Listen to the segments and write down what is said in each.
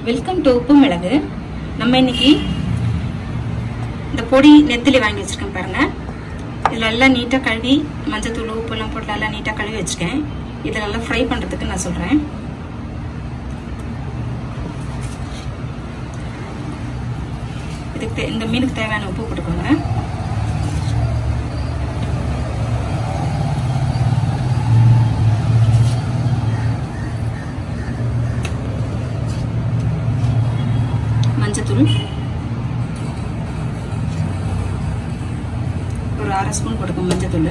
welcome to உப்பு மிளகு நம்ம இன்னைக்கு இந்த பொடி நெத்திலி வாங்கி வச்சிருக்கேன் பாருங்க இதில் எல்லாம் நீட்டாக கழுவி மஞ்சத்தூள் உப்புலாம் போட்டு எல்லாம் நீட்டாக கழுவி வச்சுருக்கேன் இதில் நல்லா ஃப்ரை பண்ணுறதுக்கு நான் சொல்கிறேன் இதுக்கு தே- இந்த மீனுக்கு தேவையான உப்பு போட்டுக்கோங்க மஞ்சத்தூள் ஒரு அரை ஸ்பூன் போட்டுக்கோங்க மஞ்சத்தூள்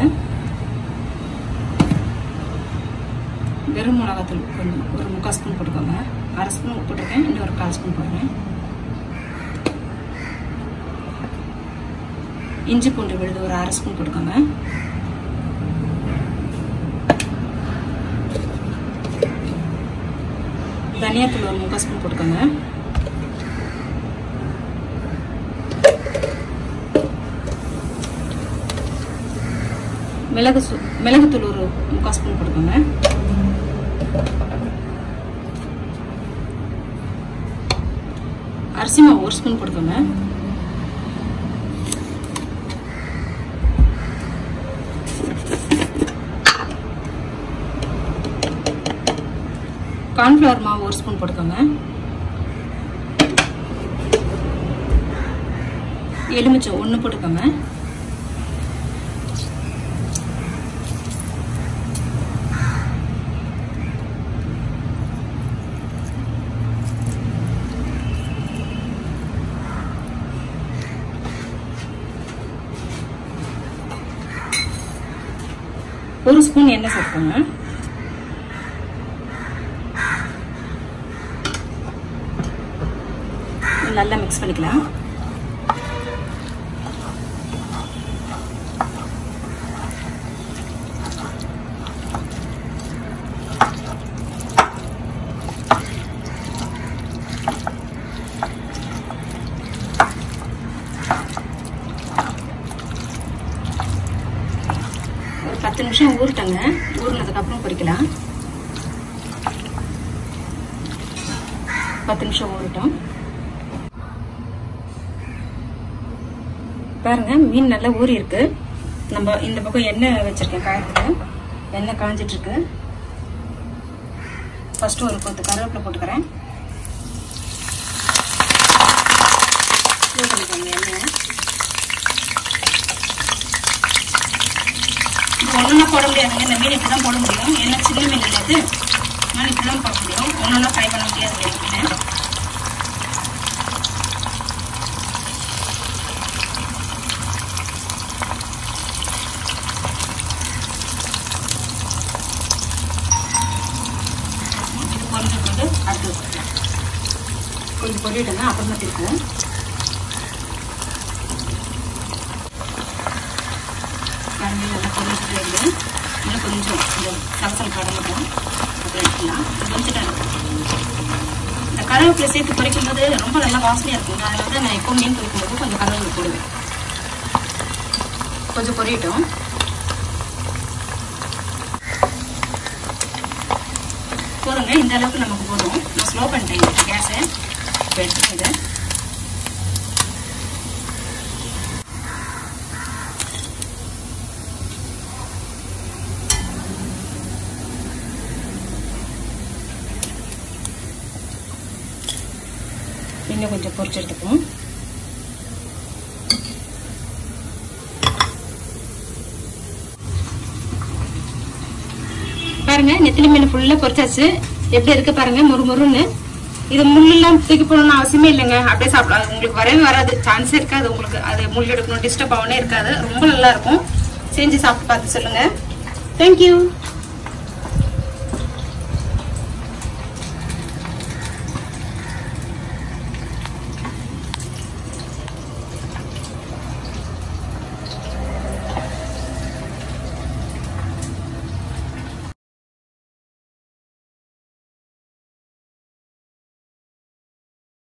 வெறும் மிளகாத்தூள் கொஞ்சம் ஒரு முக்கால் ஸ்பூன் போட்டுக்கோங்க அரை ஸ்பூன் போட்டிருக்கேன் இன்னும் ஒரு கால் ஸ்பூன் போடுறேன் இஞ்சி பூண்டு விழுது ஒரு அரை ஸ்பூன் போட்டுக்கோங்க தனியாத்தூள் ஒரு முக்கால் ஸ்பூன் போட்டுக்கோங்க மிளகு சு மிளகுத்தூள் ஒரு முக்கால் ஸ்பூன் போட்டுக்கோங்க அரிசி மாவு ஒரு ஸ்பூன் போட்டுக்கோங்க கார்ன்ஃப்ளவர் மாவு ஒரு ஸ்பூன் போட்டுக்கோங்க எலுமிச்சை ஒன்று போட்டுக்கோங்க ஒரு ஸ்பூன் எண்ணெய் சேர்த்துக்கோங்க நல்லா மிக்ஸ் பண்ணிக்கலாம் ஒரு பத்து நிமிஷம் ஊறட்டங்க ஊறினதுக்கு அப்புறம் பொரிக்கலாம் பத்து நிமிஷம் ஊறட்டும் பாருங்க மீன் நல்லா ஊறி இருக்கு நம்ம இந்த பக்கம் எண்ணெய் வச்சிருக்கேன் காயத்துக்கு எண்ணெய் காஞ்சிட்டு இருக்கு ஃபர்ஸ்ட் ஒரு கொத்து கருவேப்பிலை போட்டுக்கிறேன் சூடு பண்ணிக்கோங்க எண்ணெய் ஒன்றுனா போட முடியாதுங்க இந்த மீன் இப்படி தான் போட முடியும் ஏன்னா சின்ன மீன் இல்லை இது நான் இப்படி தான் போட முடியும் ஒன்றுனா ஃப்ரை பண்ண முடியாது மீன் இது கொஞ்சம் கொண்டு அடுத்து வச்சுக்கலாம் கொஞ்சம் பொரியட்டுங்க அப்புறமா திருப்போம் கரண்டி நல்லா பொரிஞ்சுட்டு இருக்கு இன்னும் கொஞ்சம் இந்த சலசல் கடந்துட்டோம் அப்புறம் எடுத்துக்கலாம் இது கொஞ்சம் இந்த கருவேப்பிலை சேர்த்து பொரிக்கும் போது ரொம்ப நல்லா வாசனையாக இருக்குங்க அதனால தான் நான் எப்போ மீன் பொரிக்கும் போது கொஞ்சம் கருவேப்பிலை போடுவேன் கொஞ்சம் பொரியட்டும் போதுங்க இந்த அளவுக்கு நமக்கு போதும் நான் ஸ்லோ பண்ணிட்டேன் கேஸை இப்போ எடுத்துக்கோங்க இதை இன்னும் கொஞ்சம் பொரிச்சு எடுத்துப்போம் பாருங்க நெத்திலி மீன் ஃபுல்லா பொரிச்சாச்சு எப்படி இருக்கு பாருங்க முறுமுறுன்னு இது முள்ளெல்லாம் தூக்கி போடணும்னு அவசியமே இல்லைங்க அப்படியே சாப்பிடலாம் உங்களுக்கு வரவே வராது சான்ஸே இருக்காது உங்களுக்கு அது முள் எடுக்கணும் டிஸ்டர்ப் ஆகவே இருக்காது ரொம்ப நல்லா இருக்கும் செஞ்சு சாப்பிட்டு பார்த்து சொல்லுங்க தேங்க்யூ